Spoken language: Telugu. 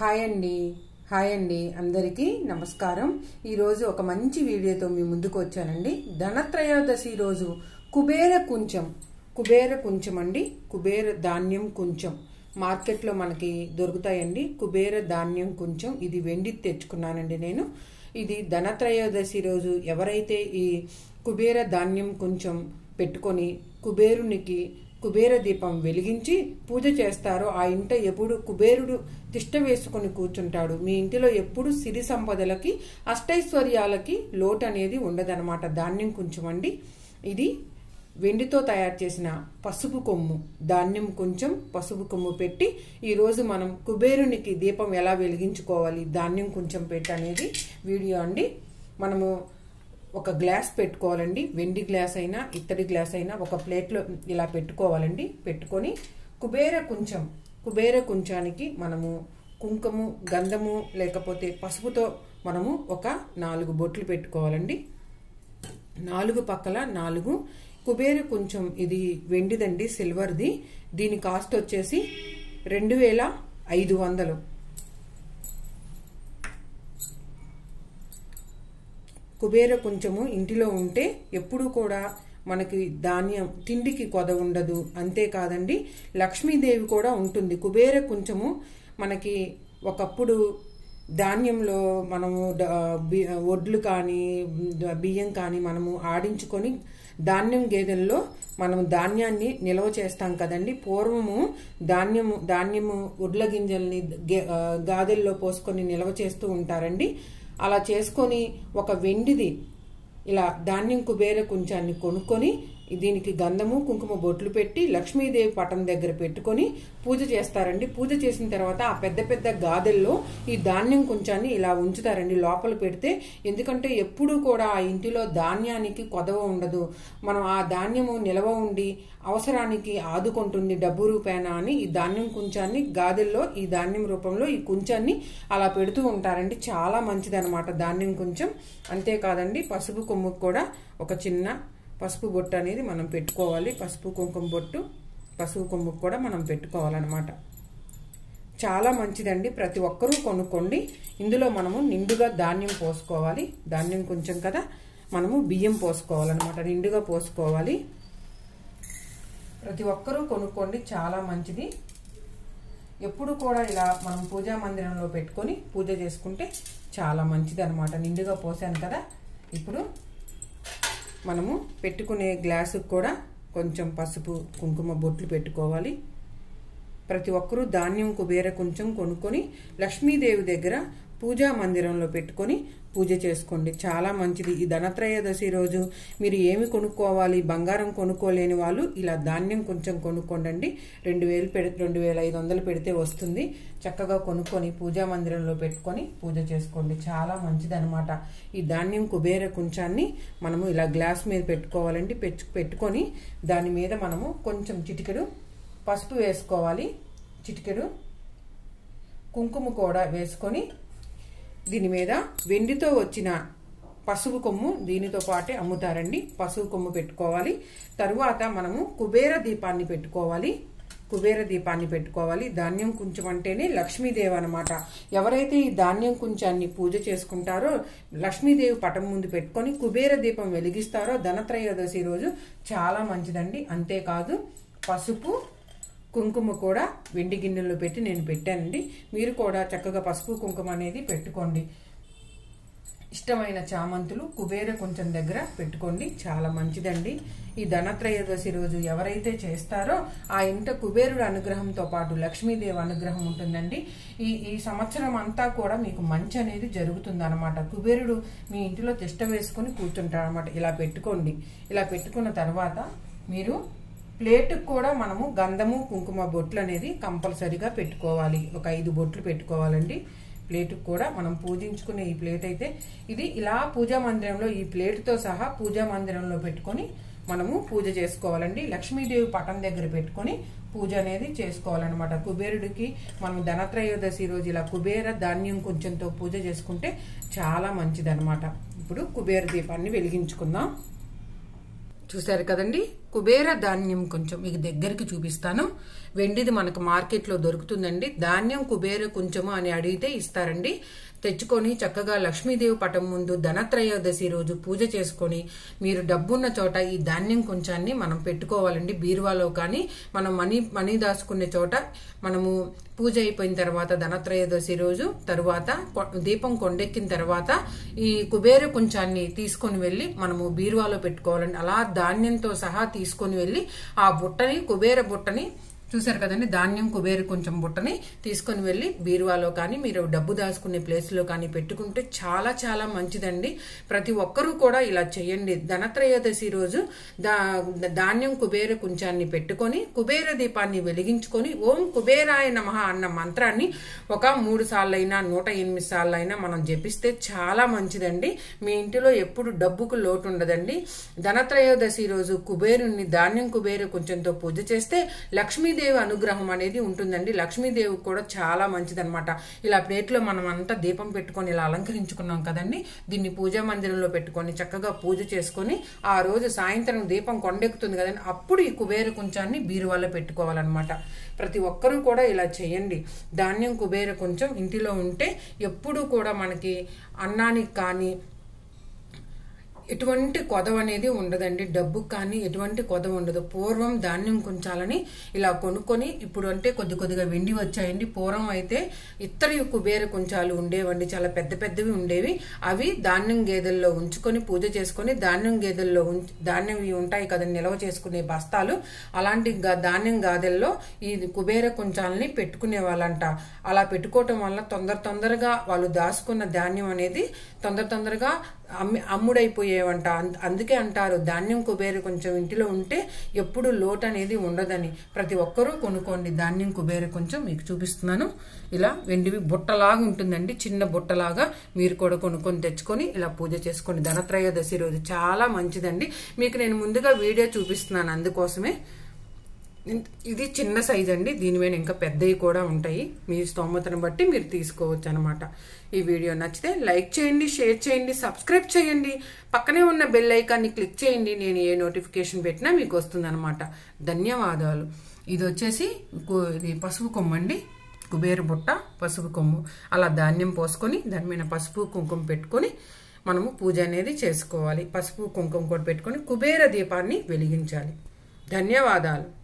హాయ్ అండి హాయ్ అండి అందరికీ నమస్కారం ఈరోజు ఒక మంచి వీడియోతో మీ ముందుకు వచ్చానండి ధనత్రయోదశి రోజు కుబేర కుంచం కుబేర కుంచం అండి కుబేర ధాన్యం కుంచం మార్కెట్లో మనకి దొరుకుతాయండి కుబేర ధాన్యం కుంచం ఇది వెండి తెచ్చుకున్నానండి నేను ఇది ధనత్రయోదశి రోజు ఎవరైతే ఈ కుబేర ధాన్యం కొంచెం పెట్టుకొని కుబేరునికి కుబేర దీపం వెలిగించి పూజ చేస్తారో ఆ ఇంట ఎప్పుడు కుబేరుడు తిష్ట వేసుకొని కూర్చుంటాడు మీ ఇంటిలో ఎప్పుడు సిరి సంపదలకి అష్టైశ్వర్యాలకి లోటు అనేది ఉండదన్నమాట ధాన్యం కొంచెం అండి ఇది వెండితో తయారు చేసిన పసుపు కొమ్ము ధాన్యం కొంచెం పసుపు కొమ్ము పెట్టి ఈరోజు మనం కుబేరునికి దీపం ఎలా వెలిగించుకోవాలి ధాన్యం కొంచెం పెట్టి అనేది వీడియో అండి మనము ఒక గ్లాస్ పెట్టుకోవాలండి వెండి గ్లాస్ అయినా ఇత్తడి గ్లాస్ అయినా ఒక ప్లేట్లో ఇలా పెట్టుకోవాలండి పెట్టుకొని కుబేర కుంచం కుబేర కుంచానికి మనము కుంకుము గంధము లేకపోతే పసుపుతో మనము ఒక నాలుగు బొట్లు పెట్టుకోవాలండి నాలుగు పక్కల నాలుగు కుబేర కొంచెం ఇది వెండిదండి సిల్వర్ది దీని కాస్ట్ వచ్చేసి రెండు వేల ఐదు వందలు కుబేర కొంచెము ఇంటిలో ఉంటే ఎప్పుడు కూడా మనకి ధాన్యం తిండికి కొద ఉండదు అంతేకాదండి లక్ష్మీదేవి కూడా ఉంటుంది కుబేర కొంచెము మనకి ఒకప్పుడు ధాన్యంలో మనము వడ్లు కానీ బియ్యం కానీ మనము ఆడించుకొని ధాన్యం గేదెల్లో మనం ధాన్యాన్ని నిల్వ చేస్తాం కదండి పూర్వము ధాన్యము ధాన్యము ఉడ్ల గింజల్ని గాదెల్లో పోసుకొని నిల్వ చేస్తూ ఉంటారండి అలా చేసుకొని ఒక వెండిది ఇలా ధాన్యం కుబేర కుంచాన్ని కొనుక్కొని దీనికి గంధము కుంకుమ బొట్లు పెట్టి లక్ష్మీదేవి పటం దగ్గర పెట్టుకొని పూజ చేస్తారండి పూజ చేసిన తర్వాత ఆ పెద్ద పెద్ద గాదెల్లో ఈ ధాన్యం కొంచాన్ని ఇలా ఉంచుతారండి లోపల పెడితే ఎందుకంటే ఎప్పుడూ కూడా ఆ ఇంటిలో ధాన్యానికి కొదవ ఉండదు మనం ఆ ధాన్యము నిల్వ ఉండి అవసరానికి ఆదుకుంటుంది డబ్బు రూపేణ అని ఈ ధాన్యం కుంచాన్ని గాదెల్లో ఈ ధాన్యం రూపంలో ఈ కుంచాన్ని అలా పెడుతూ ఉంటారండి చాలా మంచిదనమాట ధాన్యం కొంచెం అంతేకాదండి పసుపు కొమ్ముకు కూడా ఒక చిన్న పసుపు బొట్టు అనేది మనం పెట్టుకోవాలి పసుపు కుంకుమ బొట్టు పసుపు కొమ్ముకు కూడా మనం పెట్టుకోవాలన్నమాట చాలా మంచిదండి ప్రతి ఒక్కరూ కొనుక్కోండి ఇందులో మనము నిండుగా ధాన్యం పోసుకోవాలి ధాన్యం కొంచెం కదా మనము బియ్యం పోసుకోవాలన్నమాట నిండుగా పోసుకోవాలి ప్రతి ఒక్కరూ కొనుక్కోండి చాలా మంచిది ఎప్పుడు కూడా ఇలా మనం పూజా మందిరంలో పెట్టుకొని పూజ చేసుకుంటే చాలా మంచిది అనమాట నిండుగా పోసాను కదా ఇప్పుడు మనము పెట్టుకునే గ్లాసుకు కూడా కొంచెం పసుపు కుంకుమ బొట్లు పెట్టుకోవాలి ప్రతి ఒక్కరూ ధాన్యం కుబేర కొంచెం కొనుక్కొని లక్ష్మీదేవి దగ్గర పూజా మందిరంలో పెట్టుకొని పూజ చేసుకోండి చాలా మంచిది ఈ ధనత్రయోదశి రోజు మీరు ఏమి కొనుక్కోవాలి బంగారం కొనుక్కోలేని వాళ్ళు ఇలా ధాన్యం కొంచెం కొనుక్కోండి రెండు వేలు పెడి రెండు వేల ఐదు వందలు పెడితే వస్తుంది చక్కగా కొనుక్కొని పూజా మందిరంలో పెట్టుకొని పూజ చేసుకోండి చాలా మంచిది అనమాట ఈ ధాన్యం కుబేర కుంచాన్ని మనము ఇలా గ్లాస్ మీద పెట్టుకోవాలండి పెట్టుకొని దాని మీద మనము కొంచెం చిటికెడు పసుపు వేసుకోవాలి చిటికెడు కుంకుమ కూడా వేసుకొని దీని మీద వెండితో వచ్చిన పసుపు కొమ్ము దీనితో పాటే అమ్ముతారండి పసుపు కొమ్ము పెట్టుకోవాలి తరువాత మనము కుబేర దీపాన్ని పెట్టుకోవాలి కుబేర దీపాన్ని పెట్టుకోవాలి ధాన్యం కుంచం అంటేనే లక్ష్మీదేవి అనమాట ఎవరైతే ఈ ధాన్యం కుంచాన్ని పూజ చేసుకుంటారో లక్ష్మీదేవి పటం ముందు పెట్టుకొని కుబేర దీపం వెలిగిస్తారో ధనత్రయోదశి రోజు చాలా మంచిదండి అంతేకాదు పసుపు కుంకుమ కూడా వెండి గిన్నెలో పెట్టి నేను పెట్టానండి మీరు కూడా చక్కగా పసుపు కుంకుమ అనేది పెట్టుకోండి ఇష్టమైన చామంతులు కుబేర కొంచెం దగ్గర పెట్టుకోండి చాలా మంచిదండి ఈ ధనత్రయోదశి రోజు ఎవరైతే చేస్తారో ఆ ఇంట కుబేరుడు అనుగ్రహంతో పాటు లక్ష్మీదేవి అనుగ్రహం ఉంటుందండి ఈ ఈ సంవత్సరం అంతా కూడా మీకు మంచి అనేది జరుగుతుంది అనమాట కుబేరుడు మీ ఇంటిలో తిష్ట వేసుకొని కూర్చుంటాడు అనమాట ఇలా పెట్టుకోండి ఇలా పెట్టుకున్న తర్వాత మీరు ప్లేటుకు కూడా మనము గంధము కుంకుమ బొట్లు అనేది కంపల్సరీగా పెట్టుకోవాలి ఒక ఐదు బొట్లు పెట్టుకోవాలండి ప్లేటుకు కూడా మనం పూజించుకునే ఈ ప్లేట్ అయితే ఇది ఇలా పూజా మందిరంలో ఈ ప్లేట్తో సహా పూజా మందిరంలో పెట్టుకొని మనము పూజ చేసుకోవాలండి లక్ష్మీదేవి పటం దగ్గర పెట్టుకొని పూజ అనేది చేసుకోవాలన్నమాట కుబేరుడికి మనం ధనత్రయోదశి రోజు ఇలా కుబేర ధాన్యం కొంచెంతో పూజ చేసుకుంటే చాలా మంచిదన్నమాట ఇప్పుడు కుబేర దీపాన్ని వెలిగించుకుందాం చూసారు కదండి కుబేర ధాన్యం కొంచెం మీకు దగ్గరికి చూపిస్తాను వెండిది మనకు మార్కెట్లో దొరుకుతుందండి ధాన్యం కుబేర కొంచెము అని అడిగితే ఇస్తారండి తెచ్చుకొని చక్కగా లక్ష్మీదేవి పటం ముందు ధనత్రయోదశి రోజు పూజ చేసుకొని మీరు డబ్బున్న చోట ఈ ధాన్యం కొంచాన్ని మనం పెట్టుకోవాలండి బీరువాలో కానీ మనం మనీ మనీ దాచుకునే చోట మనము పూజ అయిపోయిన తర్వాత ధనత్రయోదశి రోజు తరువాత కొ- దీపం కొండెక్కిన తర్వాత ఈ కుబేర కొంచాన్ని తీసుకొని వెళ్ళి మనము బీరువాలో పెట్టుకోవాలండి అలా ధాన్యంతో సహా తీసుకొని వెళ్ళి ఆ బుట్టని కుబేర బుట్టని చూసారు కదండి ధాన్యం కుబేరు కొంచెం బుట్టని తీసుకొని వెళ్ళి బీరువాలో కానీ మీరు డబ్బు దాచుకునే ప్లేస్లో కానీ పెట్టుకుంటే చాలా చాలా మంచిదండి ప్రతి ఒక్కరూ కూడా ఇలా చేయండి ధనత్రయోదశి రోజు దా ధాన్యం కుబేర కుంచాన్ని పెట్టుకొని కుబేర దీపాన్ని వెలిగించుకొని ఓం కుబేరాయ నమః అన్న మంత్రాన్ని ఒక మూడు సార్లైనా నూట ఎనిమిది సార్లైనా మనం జపిస్తే చాలా మంచిదండి మీ ఇంటిలో ఎప్పుడు డబ్బుకు లోటు ఉండదండి ధనత్రయోదశి రోజు కుబేరుని ధాన్యం కుబేరు కొంచెంతో పూజ చేస్తే లక్ష్మీదేవి అనుగ్రహం అనేది ఉంటుందండి లక్ష్మీదేవి కూడా చాలా మంచిదన్నమాట ఇలా ప్లేట్లో మనం అంతా దీపం పెట్టుకొని ఇలా అలంకరించుకున్నాం కదండి దీన్ని పూజా మందిరంలో పెట్టుకొని చక్కగా పూజ చేసుకొని ఆ రోజు సాయంత్రం దీపం కొండెక్కుతుంది కదండి అప్పుడు ఈ కుబేర కుంచాన్ని బీరువాలో పెట్టుకోవాలన్నమాట ప్రతి ఒక్కరూ కూడా ఇలా చేయండి ధాన్యం కుబేర కొంచెం ఇంటిలో ఉంటే ఎప్పుడూ కూడా మనకి అన్నానికి కానీ ఎటువంటి కొదవ అనేది ఉండదండి డబ్బుకు కానీ ఎటువంటి కొదవ ఉండదు పూర్వం ధాన్యం కొంచాలని ఇలా కొనుక్కొని ఇప్పుడు అంటే కొద్ది కొద్దిగా వెండి వచ్చాయండి పూర్వం అయితే ఇత్తడి కుబేర కొంచాలు ఉండేవండి చాలా పెద్ద పెద్దవి ఉండేవి అవి ధాన్యం గేదెల్లో ఉంచుకొని పూజ చేసుకొని ధాన్యం గేదెల్లో ఉంచ్- ధాన్యం ఇవి ఉంటాయి కదండి నిల్వ చేసుకునే బస్తాలు అలాంటి గా- ధాన్యం గాదెల్లో ఈ కుబేర కొంచాలని పెట్టుకునే వాళ్ళంట అలా పెట్టుకోవటం వల్ల తొందర తొందరగా వాళ్ళు దాచుకున్న ధాన్యం అనేది తొందర తొందరగా అమ్మి అమ్ముడైపోయేవంట అంద- అందుకే అంటారు ధాన్యం కుబేర కొంచెం ఇంటిలో ఉంటే ఎప్పుడు లోటు అనేది ఉండదని ప్రతి ఒక్కరూ కొనుక్కోండి ధాన్యం కుబేర కొంచెం మీకు చూపిస్తున్నాను ఇలా వెండివి బుట్టలాగా ఉంటుందండి చిన్న బుట్టలాగా మీరు కూడా కొనుక్కొని తెచ్చుకొని ఇలా పూజ చేసుకోండి ధనత్రయోదశి రోజు చాలా మంచిదండి మీకు నేను ముందుగా వీడియో చూపిస్తున్నాను అందుకోసమే ఇంత- ఇది చిన్న సైజ్ అండి దీని మీద ఇంకా పెద్దవి కూడా ఉంటాయి మీ స్తోమతను బట్టి మీరు తీసుకోవచ్చు అనమాట ఈ వీడియో నచ్చితే లైక్ చేయండి షేర్ చేయండి సబ్స్క్రైబ్ చేయండి పక్కనే ఉన్న బెల్ ఐకాన్ని క్లిక్ చేయండి నేను ఏ నోటిఫికేషన్ పెట్టినా మీకు వస్తుందన్నమాట ధన్యవాదాలు ఇది వచ్చేసి కు- ఇది పసుపు కొమ్ము అండి కుబేర బుట్ట పసుపు కొమ్ము అలా ధాన్యం పోసుకొని దాని మీద పసుపు కుంకుమ పెట్టుకొని మనము పూజ అనేది చేసుకోవాలి పసుపు కుంకుమ కూడా పెట్టుకొని కుబేర దీపాన్ని వెలిగించాలి ధన్యవాదాలు